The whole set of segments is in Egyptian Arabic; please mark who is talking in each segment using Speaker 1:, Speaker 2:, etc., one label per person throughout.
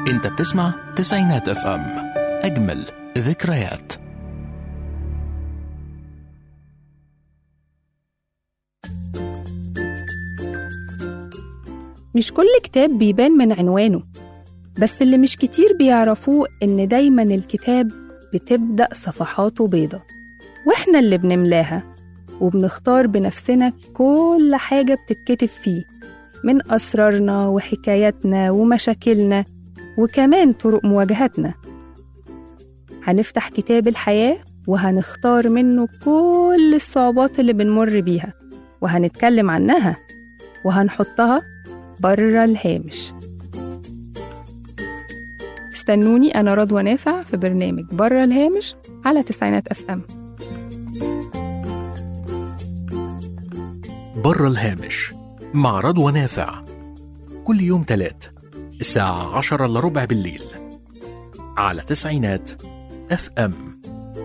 Speaker 1: انت بتسمع تسعينات اف ام اجمل ذكريات
Speaker 2: مش كل كتاب بيبان من عنوانه بس اللي مش كتير بيعرفوه إن دايما الكتاب بتبدأ صفحاته بيضة وإحنا اللي بنملاها وبنختار بنفسنا كل حاجة بتتكتب فيه من أسرارنا وحكاياتنا ومشاكلنا وكمان طرق مواجهتنا هنفتح كتاب الحياة وهنختار منه كل الصعوبات اللي بنمر بيها وهنتكلم عنها وهنحطها بره الهامش استنوني أنا رضوى نافع في برنامج بره الهامش على تسعينات أف أم
Speaker 1: بره الهامش مع رضوى نافع كل يوم تلات الساعة عشرة إلا ربع بالليل على تسعينات اف ام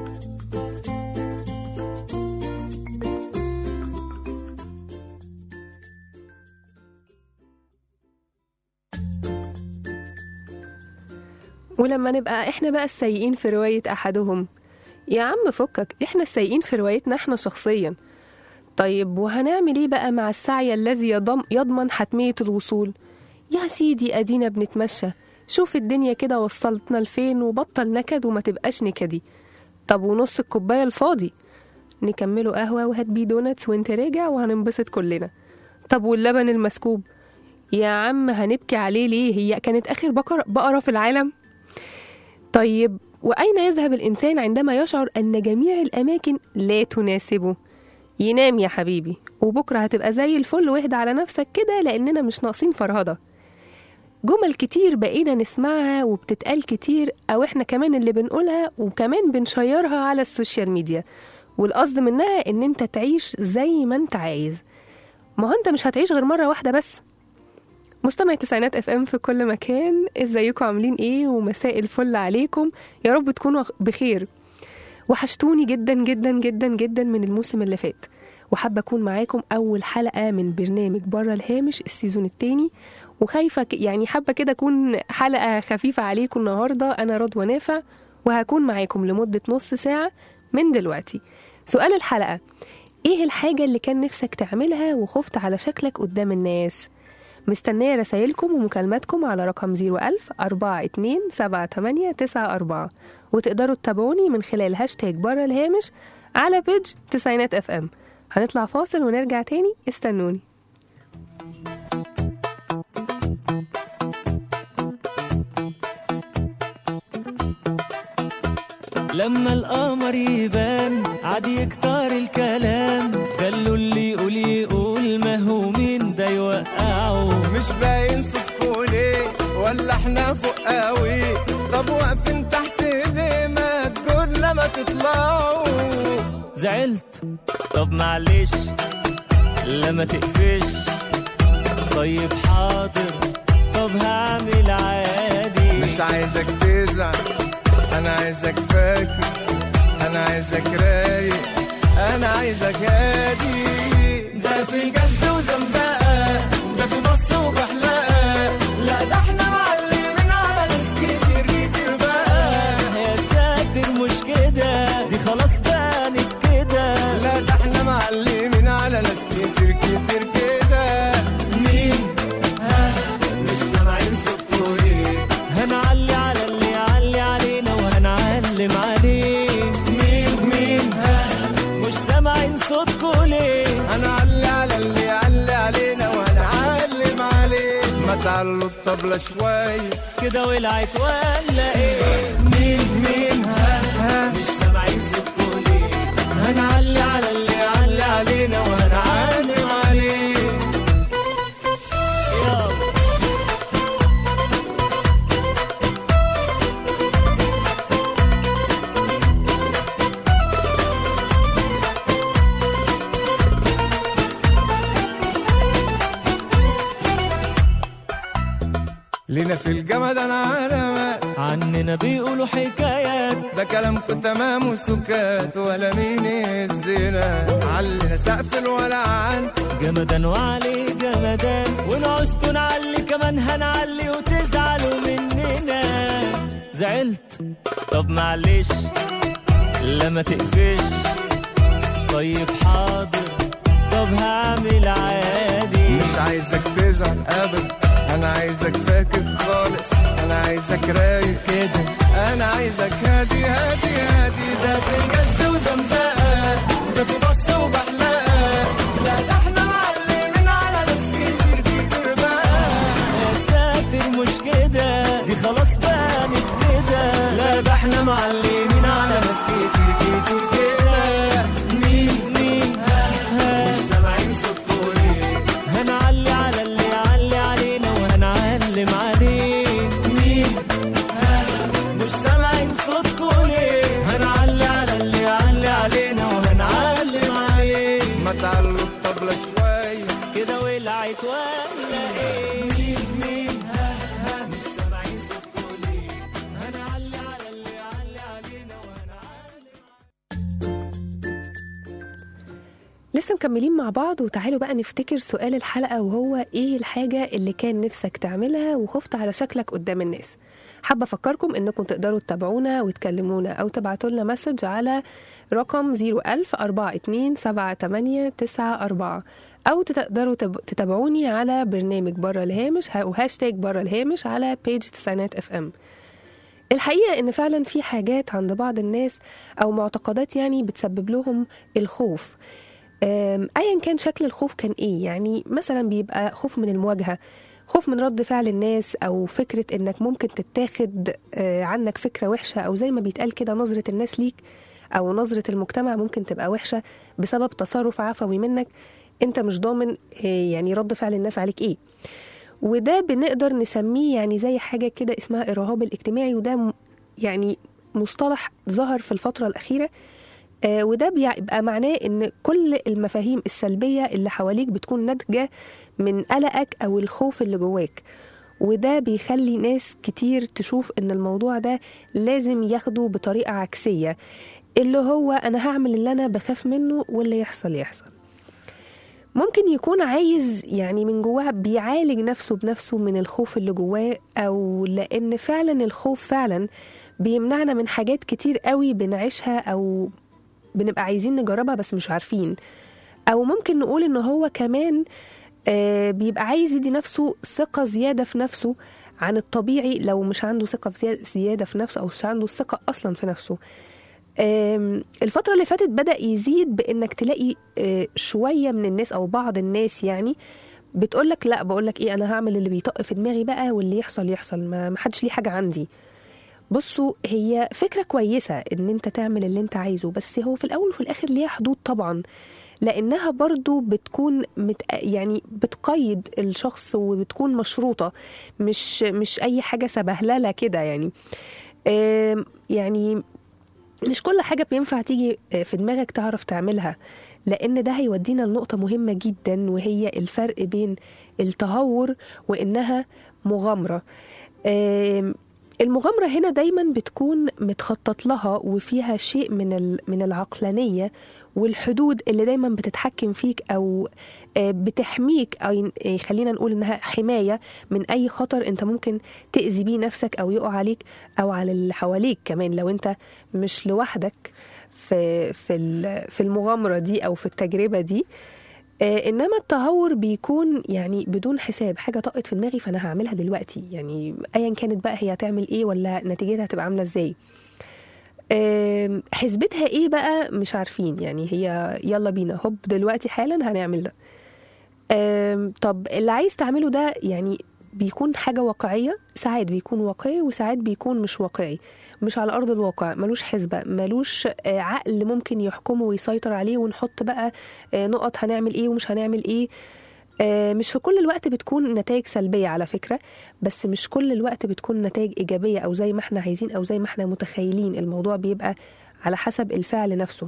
Speaker 3: ولما نبقى احنا بقى السيئين في رواية أحدهم يا عم فكك احنا السيئين في روايتنا احنا شخصيا طيب وهنعمل ايه بقى مع السعي الذي يضم يضمن حتمية الوصول يا سيدي ادينا بنتمشى شوف الدنيا كده وصلتنا لفين وبطل نكد وما تبقاش نكدي طب ونص الكوباية الفاضي نكمله قهوة وهات بيه دونتس وانت راجع وهننبسط كلنا طب واللبن المسكوب يا عم هنبكي عليه ليه هي كانت آخر بقرة, بقرة في العالم طيب وأين يذهب الإنسان عندما يشعر أن جميع الأماكن لا تناسبه ينام يا حبيبي وبكرة هتبقى زي الفل واهدى على نفسك كده لأننا مش ناقصين فرهضة جمل كتير بقينا نسمعها وبتتقال كتير أو إحنا كمان اللي بنقولها وكمان بنشيرها على السوشيال ميديا والقصد منها إن أنت تعيش زي ما أنت عايز ما هو أنت مش هتعيش غير مرة واحدة بس مستمعي تسعينات اف ام في كل مكان ازيكم عاملين ايه ومساء الفل عليكم يا رب تكونوا بخير وحشتوني جدا جدا جدا جدا من الموسم اللي فات وحابه اكون معاكم اول حلقه من برنامج بره الهامش السيزون التاني وخايفه ك- يعني حابه كده اكون حلقه خفيفه عليكم النهارده انا رضوى نافع وهكون معاكم لمده نص ساعه من دلوقتي سؤال الحلقه ايه الحاجه اللي كان نفسك تعملها وخفت على شكلك قدام الناس مستنية رسايلكم ومكالماتكم على رقم 01000 42 78 94 وتقدروا تتابعوني من خلال هاشتاج بره الهامش على بيج تسعينات اف ام هنطلع فاصل ونرجع تاني استنوني
Speaker 4: لما القمر يبان عاد يكتر الكلام خلوا اللي يقول يقول ما هو مين ده يوقعه
Speaker 5: مش باين صدقوا ليه ولا احنا فوق قوي طب واقفين تحت ليه ما تقول لما تطلعوا
Speaker 4: زعلت طب معلش لما تقفش طيب حاضر طب هعمل عادي
Speaker 5: مش عايزك تزعل انا عايزك فاكر انا عايزك رايق انا عايزك هادي ده في جد وزمزقه ده في بص وبحلقه لا ده احنا معلمين على ناس كتير كتير بقى
Speaker 4: يا ساتر مش كده دي خلاص بانت كده
Speaker 5: لا ده احنا معلمين على ناس كتير كتير كده مين ها مش سامعين صوتكوا ليه
Speaker 4: هنعلي على اللي يعلي علينا وهنعلم عليه
Speaker 5: مين مين ها
Speaker 4: مش سامعين صوتكوا ليه
Speaker 5: هنعلي على اللي يعلي علينا وهنعلم عليه ما تعلوا الطبلة شوية
Speaker 4: كده ولعت ولا ايه
Speaker 5: مين مين ها ها
Speaker 4: مش سامعين صوتكوا ليه
Speaker 5: هنعلي على اللي يعلي علينا وهنعلم عليه
Speaker 4: يلا
Speaker 5: لينا في الجمد انا علامات
Speaker 4: عننا بيقولوا حكايات
Speaker 5: ده كلامكم تمام وسكات ولا مين الزنا علنا سقف الولعان
Speaker 4: جمدان وعليه جمدان ونعوزتوا نعلي كمان هنعلي وتزعلوا مننا زعلت طب معلش لا ما تقفش طيب حاضر طب هعمل عادي
Speaker 5: مش عايزك تزعل ابدا انا عايزك فاكر خالص انا عايزك رايق
Speaker 4: كده
Speaker 5: انا عايزك هادي هادي هادي ده في جز وزمزقه ده في بص وبحلقه لا ده احنا معلمين على ناس كتير كتير بقى
Speaker 4: يا ساتر مش كده دي خلاص بانت كده
Speaker 5: لا ده احنا معلمين على ناس كتير كتير كده مين مين ها ها مش سامعين صوتكوا ليه
Speaker 4: هنعلي على اللي يعلي علينا وهنعلم عليه
Speaker 5: مين ها مش سامعين صوتكوا ليه هنعلي على اللي يعلي علينا وهنعلم عليه ما تعلوا الطبلة شوية
Speaker 4: كده ولعت ولا ايه
Speaker 5: مين مين ها ها مش سامعين صوتكوا ليه هنعلي على اللي يعلي علينا وهنعلم
Speaker 3: لسه مكملين مع بعض وتعالوا بقى نفتكر سؤال الحلقة وهو ايه الحاجة اللي كان نفسك تعملها وخفت على شكلك قدام الناس حابة أفكركم إنكم تقدروا تتابعونا وتكلمونا أو تبعتوا لنا مسج على رقم 01000 42 78 94 أو تقدروا تب- تتابعوني على برنامج بره الهامش ها- وهاشتاج بره الهامش على بيج تسعينات اف ام الحقيقة إن فعلا في حاجات عند بعض الناس أو معتقدات يعني بتسبب لهم الخوف أم، ايا كان شكل الخوف كان ايه يعني مثلا بيبقى خوف من المواجهه خوف من رد فعل الناس او فكره انك ممكن تتاخد آه، عنك فكره وحشه او زي ما بيتقال كده نظره الناس ليك او نظره المجتمع ممكن تبقى وحشه بسبب تصرف عفوي منك انت مش ضامن آه، يعني رد فعل الناس عليك ايه وده بنقدر نسميه يعني زي حاجه كده اسمها الرهاب الاجتماعي وده م- يعني مصطلح ظهر في الفتره الاخيره آه، وده بيبقى معناه ان كل المفاهيم السلبيه اللي حواليك بتكون ناتجه من قلقك او الخوف اللي جواك وده بيخلي ناس كتير تشوف ان الموضوع ده لازم ياخده بطريقه عكسيه اللي هو انا هعمل اللي انا بخاف منه واللي يحصل يحصل ممكن يكون عايز يعني من جواه بيعالج نفسه بنفسه من الخوف اللي جواه او لان فعلا الخوف فعلا بيمنعنا من حاجات كتير قوي بنعيشها او بنبقى عايزين نجربها بس مش عارفين او ممكن نقول ان هو كمان آه، بيبقى عايز يدي نفسه ثقة زيادة في نفسه عن الطبيعي لو مش عنده ثقة في زيادة- زيادة في نفسه أو مش عنده ثقة أصلا في نفسه آم، الفترة اللي فاتت بدأ يزيد بإنك تلاقي آه، شوية من الناس أو بعض الناس يعني بتقولك لا بقولك إيه أنا هعمل اللي بيطق في دماغي بقى واللي يحصل يحصل ما محدش ليه حاجة عندي بصوا هي فكرة كويسة إن أنت تعمل اللي أنت عايزه بس هو في الأول وفي الآخر ليها حدود طبعا لأنها برضو بتكون مت... يعني بتقيد الشخص وبتكون مشروطة مش مش أي حاجة سبهللة كده يعني آم، يعني مش كل حاجة بينفع تيجي في دماغك تعرف تعملها لأن ده هيودينا لنقطة مهمة جدا وهي الفرق بين التهور وإنها مغامرة آم، المغامرة هنا دايما بتكون متخطط لها وفيها شيء من ال- من العقلانية والحدود اللي دايما بتتحكم فيك أو آه، بتحميك أو آه، خلينا نقول إنها حماية من أي خطر أنت ممكن تأذي بيه نفسك أو يقع عليك أو على اللي حواليك كمان لو أنت مش لوحدك في في ال- في المغامرة دي أو في التجربة دي آه، انما التهور بيكون يعني بدون حساب حاجه طقت في دماغي فانا هعملها دلوقتي يعني ايا كانت بقى هي هتعمل ايه ولا نتيجتها هتبقى عامله ازاي آم، حسبتها ايه بقى مش عارفين يعني هي يلا بينا هوب دلوقتي حالا هنعمل ده آم، طب اللي عايز تعمله ده يعني بيكون حاجة واقعية ساعات بيكون واقعي وساعات بيكون مش واقعي مش على أرض الواقع ملوش حسبة ملوش آه، عقل ممكن يحكمه ويسيطر عليه ونحط بقى آه، نقط هنعمل ايه ومش هنعمل ايه آه، مش في كل الوقت بتكون نتائج سلبية على فكرة بس مش كل الوقت بتكون نتائج إيجابية أو زي ما احنا عايزين أو زي ما احنا متخيلين الموضوع بيبقى على حسب الفعل نفسه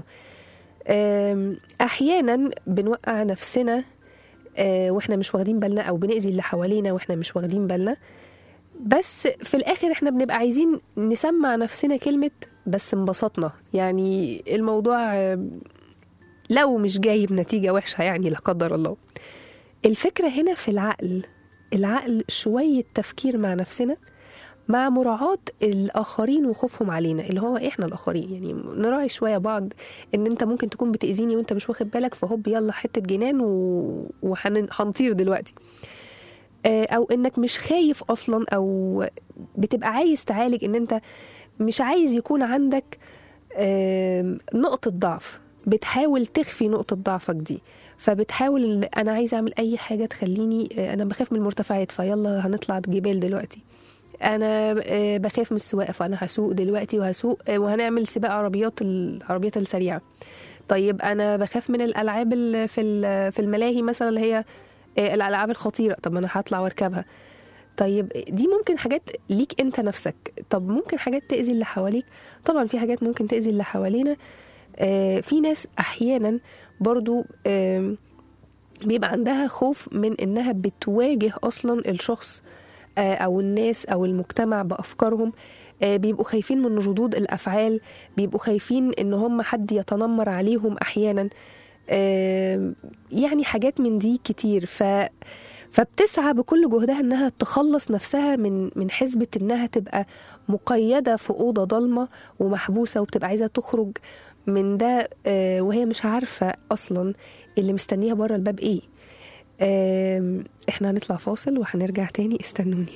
Speaker 3: آم، أحيانا بنوقع نفسنا آه، واحنا مش واخدين بالنا أو بنأذي اللي حوالينا واحنا مش واخدين بالنا بس في الآخر احنا بنبقى عايزين نسمع نفسنا كلمة بس انبسطنا يعني الموضوع آه، لو مش جايب نتيجة وحشة يعني لا قدر الله الفكرة هنا في العقل العقل شوية تفكير مع نفسنا مع مراعاة الآخرين وخوفهم علينا اللي هو إحنا الآخرين يعني نراعي شوية بعض إن أنت ممكن تكون بتأذيني وأنت مش واخد بالك فهوب يلا حتة جنان و- وهنطير دلوقتي آه، أو إنك مش خايف أصلا أو بتبقى عايز تعالج إن أنت مش عايز يكون عندك آم، نقطة ضعف بتحاول تخفي نقطة ضعفك دي فبتحاول إن انا عايزه اعمل اي حاجه تخليني آه، انا بخاف من المرتفعات فيلا هنطلع جبال دلوقتي انا آه، بخاف من السواقه فانا هسوق دلوقتي وهسوق آه، وهنعمل سباق عربيات العربيات السريعه طيب انا بخاف من الالعاب ال- في ال- في الملاهي مثلا اللي هي آه، الالعاب الخطيره طب انا هطلع واركبها طيب دي ممكن حاجات ليك انت نفسك طب ممكن حاجات تاذي اللي حواليك طبعا في حاجات ممكن تاذي اللي حوالينا آه، في ناس احيانا برضو آم، بيبقى عندها خوف من انها بتواجه اصلا الشخص آه، او الناس او المجتمع بافكارهم آه، بيبقوا خايفين من ردود الافعال بيبقوا خايفين ان هم حد يتنمر عليهم احيانا آه، يعني حاجات من دي كتير ف فبتسعى بكل جهدها انها تخلص نفسها من من حسبه انها تبقى مقيده في اوضه ضلمه ومحبوسه وبتبقى عايزه تخرج من ده آه، وهي مش عارفه اصلا اللي مستنيها بره الباب ايه آم، احنا هنطلع فاصل وهنرجع تاني استنوني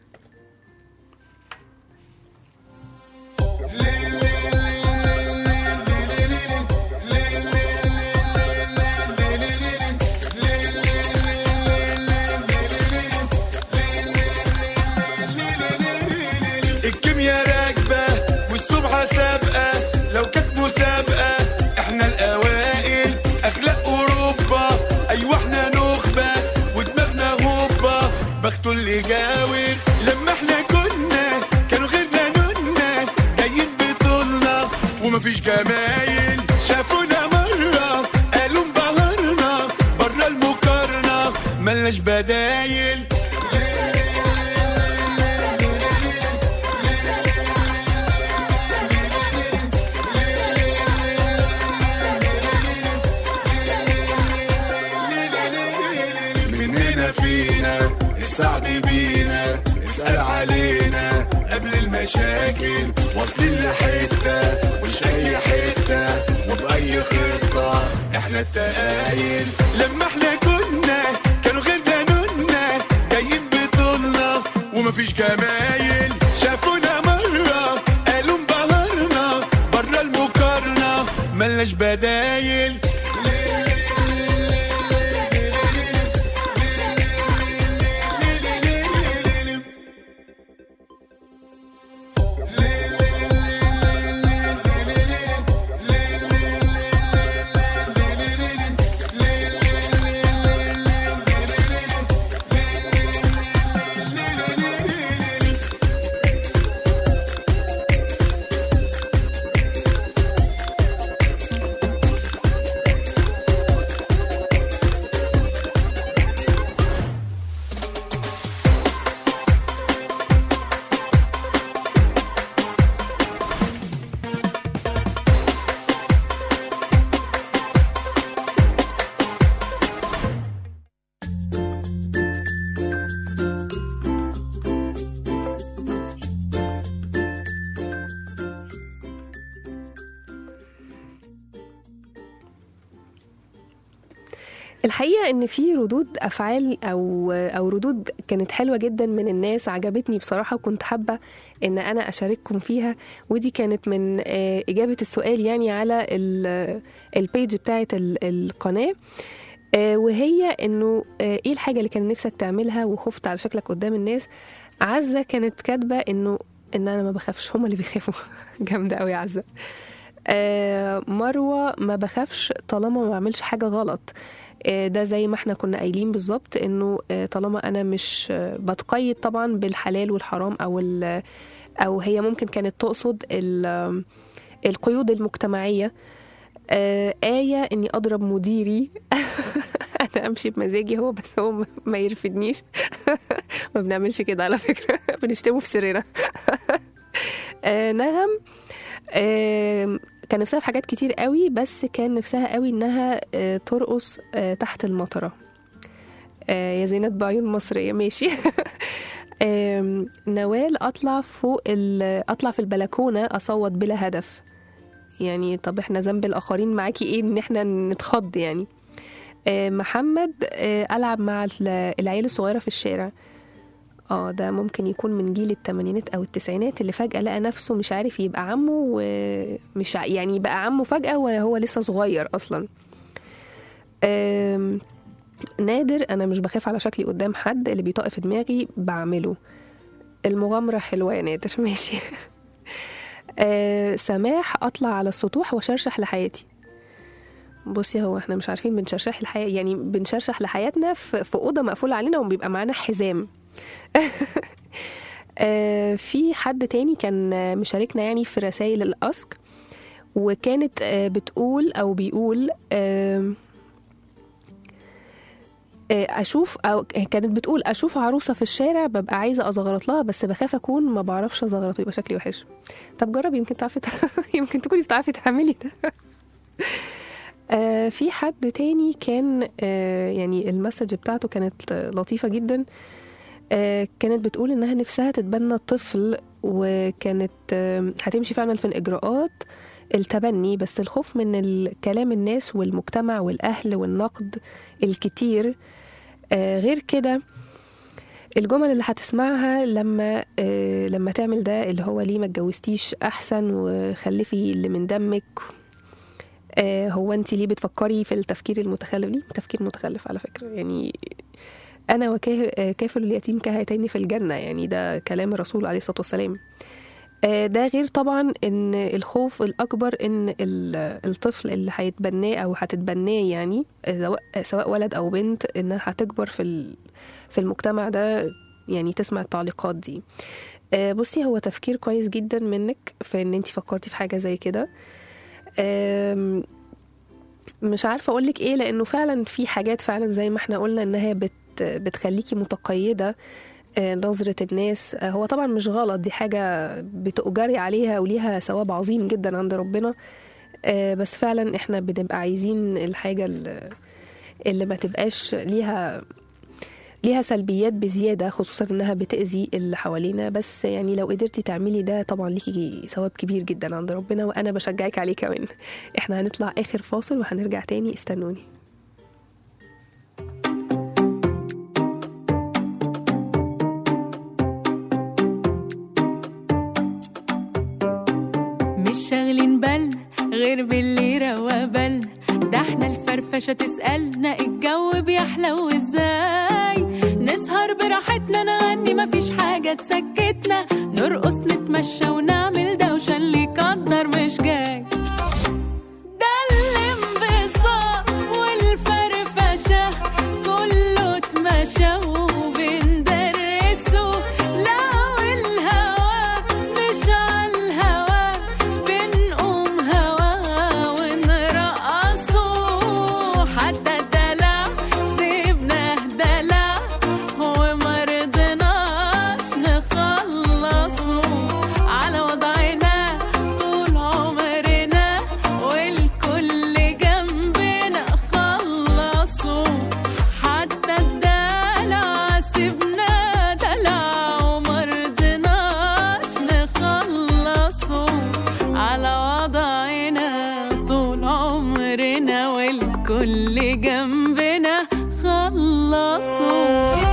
Speaker 5: الكيميا راكبة والسمعة سابقة لو كانت مسابقة احنا الأوائل أخلاق أوروبا أيوة احنا نخبة ودماغنا هوبا بختوا اللي جاور لما احنا كنا كانوا غيرنا نونا جايين بطولنا ومفيش جمايل شافونا مرة قالوا انبهرنا برا المقارنة ملناش بدايل مننا فينا السعد بينا اسأل علينا قبل المشاكل واصلين لحتة مش أي حتة وبأي خطة احنا التقايل لما احنا كنا كانوا غيرنا نونا جايين بطولنا ومفيش جمايل شافونا مرة قالوا انبهرنا برا المقارنة ملناش بدايل
Speaker 3: الحقيقه ان في ردود افعال او او ردود كانت حلوه جدا من الناس عجبتني بصراحه وكنت حابه ان انا اشارككم فيها ودي كانت من آه، اجابه السؤال يعني على ال- البيج بتاعه ال- القناه آه، وهي انه آه، ايه الحاجه اللي كان نفسك تعملها وخفت على شكلك قدام الناس عزه كانت كاتبه انه ان انا ما بخافش هما اللي بيخافوا جامده قوي يا عزه آه، مروه ما بخافش طالما ما بعملش حاجه غلط آه، ده زي ما احنا كنا قايلين بالظبط انه آه، طالما انا مش آه، بتقيد طبعا بالحلال والحرام او ال- او هي ممكن كانت تقصد ال- القيود المجتمعيه آه، آية إني أضرب مديري أنا أمشي بمزاجي هو بس هو ما- ما يرفدنيش ما بنعملش كده على فكرة بنشتمه في سرنا آه، نغم آه، كان نفسها في حاجات كتير قوي بس كان نفسها قوي إنها آه، ترقص آه، تحت المطرة آه، يا زينات بعيون مصرية ماشي آم، آم، نوال اطلع فوق ال- اطلع في البلكونه اصوت بلا هدف يعني طب احنا ذنب الاخرين معاكي ايه ان احنا نتخض يعني آه، محمد آه، العب مع ال- العيال الصغيره في الشارع اه ده ممكن يكون من جيل الثمانينات او التسعينات اللي فجاه لقى نفسه مش عارف يبقى عمه ومش ع- يعني بقى عمه فجاه وهو لسه صغير اصلا آم، نادر انا مش بخاف على شكلي قدام حد اللي بيطق في دماغي بعمله المغامره حلوه يا نادر ماشي آه، سماح اطلع على السطوح واشرشح لحياتي بصي هو احنا مش عارفين بنشرشح الحياة يعني بنشرشح لحياتنا في, في اوضه مقفوله علينا وبيبقى معانا حزام آه، في حد تاني كان آه، مشاركنا يعني في رسائل الاسك وكانت آه، بتقول او بيقول آم، آه، اشوف او كانت بتقول اشوف عروسه في الشارع ببقى عايزه ازغرط لها بس بخاف اكون ما بعرفش ازغرط ويبقى شكلي وحش طب جرب يمكن تعرفي يمكن تكوني بتعرفي تعملي ده آه، في حد تاني كان آه، يعني المسج بتاعته كانت لطيفة جدا آه، كانت بتقول إنها نفسها تتبنى طفل وكانت آه، هتمشي فعلا في الإجراءات التبني بس الخوف من الكلام الناس والمجتمع والأهل والنقد الكتير آه، غير كده الجمل اللي هتسمعها لما آه، لما تعمل ده اللي هو ليه ما اتجوزتيش احسن وخلفي اللي من دمك آه، هو انت ليه بتفكري في التفكير المتخلف ليه تفكير متخلف على فكره يعني انا وكافل اليتيم كهاتين في الجنه يعني ده كلام الرسول عليه الصلاه والسلام آه، ده غير طبعا ان الخوف الاكبر ان ال- الطفل اللي هيتبناه او هتتبناه يعني آه، سواء سواء ولد او بنت انها هتكبر في ال- في المجتمع ده يعني تسمع التعليقات دي آه، بصي هو تفكير كويس جدا منك في ان انت فكرتي في حاجه زي كده آم، مش عارفه اقول لك ايه لانه فعلا في حاجات فعلا زي ما احنا قلنا انها بت بتخليكي متقيده آه، نظرة الناس آه، هو طبعا مش غلط دي حاجة بتؤجري عليها وليها ثواب عظيم جدا عند ربنا آه، بس فعلا احنا بنبقى عايزين الحاجة اللي, اللي ما تبقاش ليها ليها سلبيات بزيادة خصوصا انها بتأذي اللي حوالينا بس يعني لو قدرتي تعملي ده طبعا ليكي ثواب كبير جدا عند ربنا وانا بشجعك عليه كمان احنا هنطلع اخر فاصل وهنرجع تاني استنوني
Speaker 6: مش شاغلين بالنا غير باللي روا بالنا ده احنا الفرفشة تسألنا الجو بيحلو ازاي نسهر براحتنا نغني مفيش حاجة تسكتنا نرقص نتمشى ونعمل دوشة اللي يقدر مش جاي ده الانبساط والفرفشة كله اتمشى وبندرسه لو الهوا مش عالهوا بنقوم هوا ونرقصه حتى الدلع سيبناه دلع ومرضناش نخلصه على وضعنا طول عمرنا والكل جنبنا خلصوا حتى الدلع سيبنا دلع ومرضناش نخلصه على وضعنا طول عمرنا والكل جنبنا خلصوا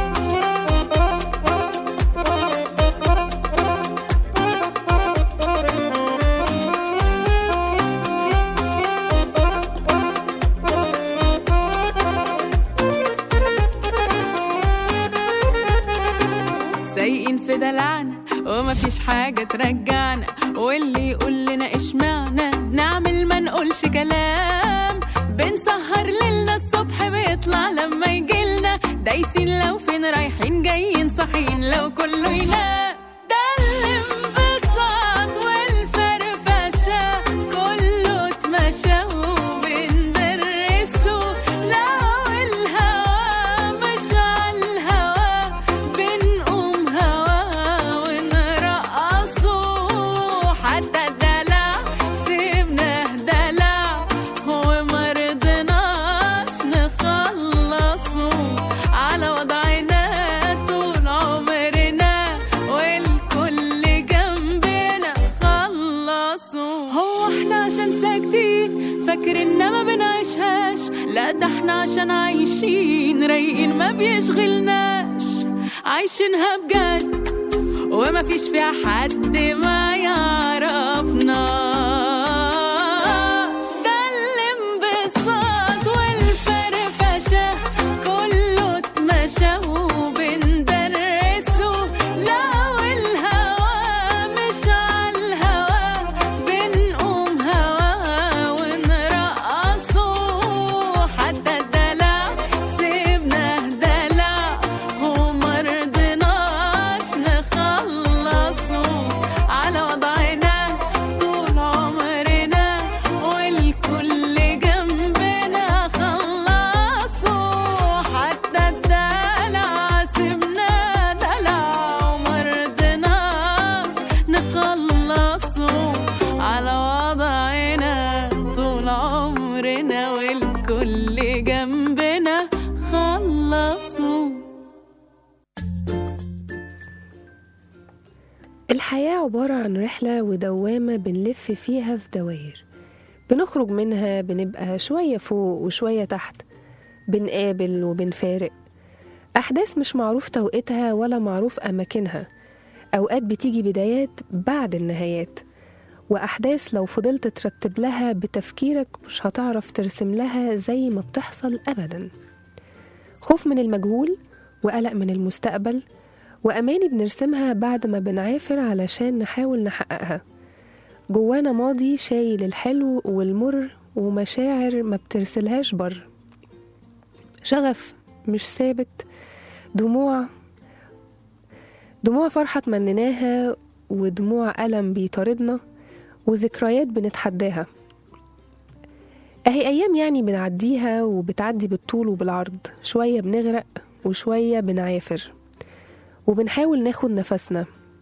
Speaker 6: سايقين في دلعنا ومفيش حاجة ترجعنا واللي يقول لنا اشمعنا نعمل ما نقولش كلام بنسهر ليلنا الصبح بيطلع لما يجيلنا دايسين لو فين رايحين جايين صاحيين لو كله ينام ده الانبساط والفرفشة كله اتمشى وبندرسه لو الهوا مش عالهوا بنقوم هوا ونرقصه حتى الدلع سيبناه دلع ومرضناش نخلصه على وضعنا طول عمرنا بيشغلناش عايشينها بجد وما فيش فيها حد ما يعرفناش ده الانبساط والفرفشة كله اتمشى وبندرسه لو الهوى مش عالهوى بنقوم هوا ونرقصه حتى الدلع سيبنا دلع ومرضناش نخلصه على وضعنا طول عمرنا والكل جنبنا خلصوا حتى الدلع سيبنا دلع ومرضناش نخلصه على وضعنا طول عمرنا والكل جنبنا خلصوا
Speaker 3: الحياة عبارة عن رحلة ودوامة بنلف فيها في دواير بنخرج منها بنبقى شوية فوق وشوية تحت بنقابل وبنفارق أحداث مش معروف توقيتها ولا معروف أماكنها أوقات بتيجي بدايات بعد النهايات وأحداث لو فضلت ترتب لها بتفكيرك مش هتعرف ترسم لها زي ما بتحصل أبدا خوف من المجهول وقلق من المستقبل وأماني بنرسمها بعد ما بنعافر علشان نحاول نحققها جوانا ماضي شايل الحلو والمر ومشاعر ما بترسلهاش بر شغف مش ثابت دموع دموع فرحة تمنيناها ودموع ألم بيطاردنا وذكريات بنتحداها أهي أيام يعني بنعديها وبتعدي بالطول وبالعرض شوية بنغرق وشوية بنعافر وبنحاول ناخد نفسنا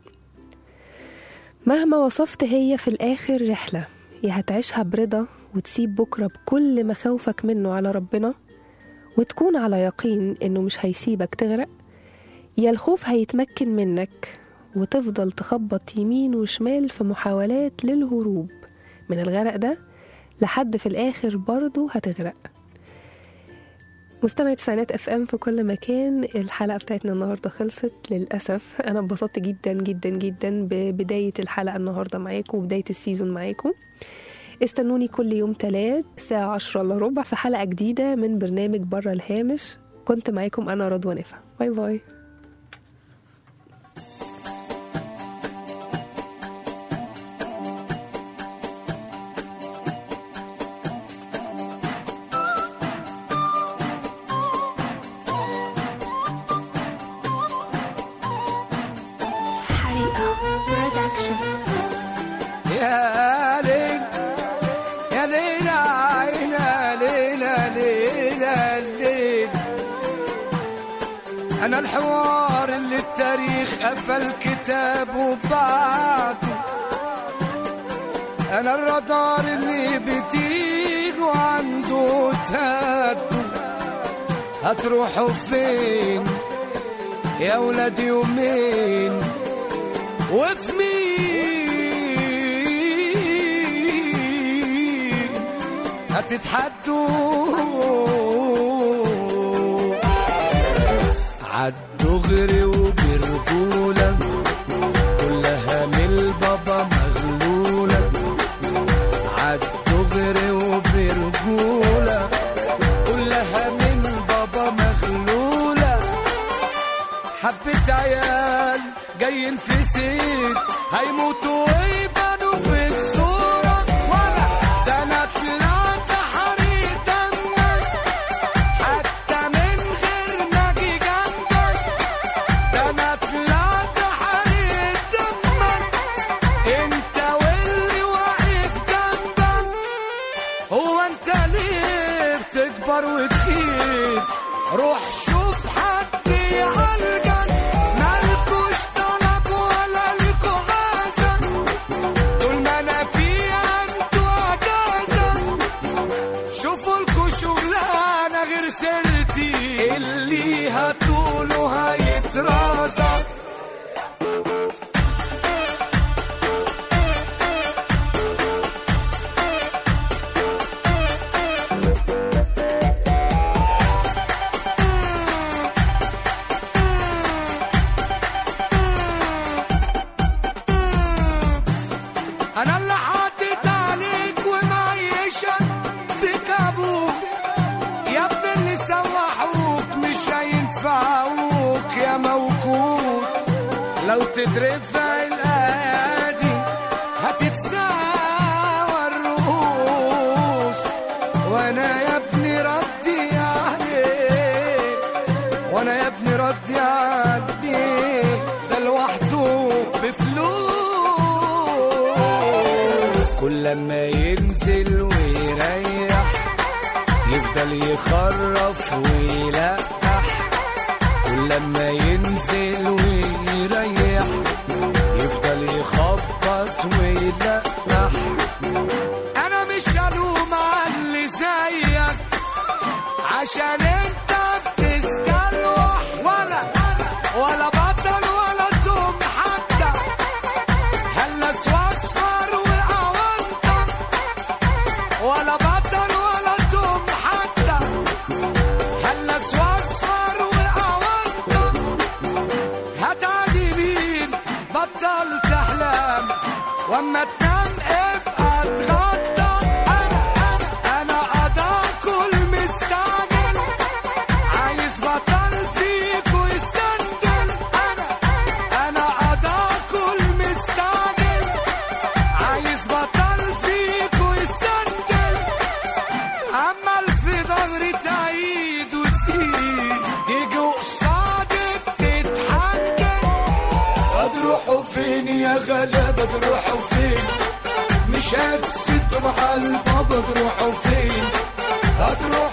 Speaker 3: مهما وصفت هي في الآخر رحلة يا هتعيشها برضا وتسيب بكرة بكل مخاوفك منه على ربنا وتكون على يقين إنه مش هيسيبك تغرق يا الخوف هيتمكن منك وتفضل تخبط يمين وشمال في محاولات للهروب من الغرق ده لحد في الآخر برضه هتغرق مستمعي تسعينات اف ام في كل مكان الحلقه بتاعتنا النهارده خلصت للاسف انا انبسطت جدا جدا جدا ببدايه الحلقه النهارده معاكم وبدايه السيزون معاكم استنوني كل يوم تلات الساعة عشرة الا ربع في حلقة جديدة من برنامج بره الهامش كنت معاكم أنا رضوى نفع باي باي
Speaker 7: يا ليل يا ليل عينا ليلة ليلة الليل أنا الحوار اللي التاريخ قفل كتابه بعده أنا الرادار اللي بتيجوا عنده تهدوا هتروحوا فين يا ولاد يومين وفي مين هتتحدوا عالدغري وبرجولة كلها من البابا مغلولة عالدغري وبرجولة كلها من بابا مغلولة حبة عيال جايين في سيت هيموتوا ويبانوا في الصورة ولا ده انا طلعت حريق دمك حتى من غير ما اجي جنبك ده انا طلعت حريق دمك انت واللي واقف جنبك هو انت ليه بتكبر وتخيب روح شوف حد يعالجك مالكوش طلب ولا ليكوا عازة طول ما انا فيها انتوا اجازة شوفوا لكوا شغلانة غير سيرتي اللي هتقولوا هيترازق فوق يا موكوس لو تترفع الايادي هتتساوى الرؤوس وانا يا ابني ردي عليك وانا يا ابني ردي عليك ده لوحده بفلوس كل ما ينزل ويريح يفضل يخرف ويلقح كل ما ينزل ويريح يفضل يخبط ويلقح انا مش هلوم على اللي زيك عشان انت بتستلوح ولا ولا بطل ولا توم حتى هلس واصفر واونطه ولا بطل ولا توم حتى هلس واصفر واونطه هتعدي مين بطل تحلم واما تنام ابقى اتغطى انا انا انا اداكل مستعجل عايز بطل فيك ويستنجل انا انا اداكل مستعجل عايز بطل فيك ويستنجل عمال في ظهري تعيد وتزيد تيجي قصادي بتتحجج هتروحوا فين يا غلابة تروحوا فين مش هتسدوا محل بابا تروحوا فين هتروحوا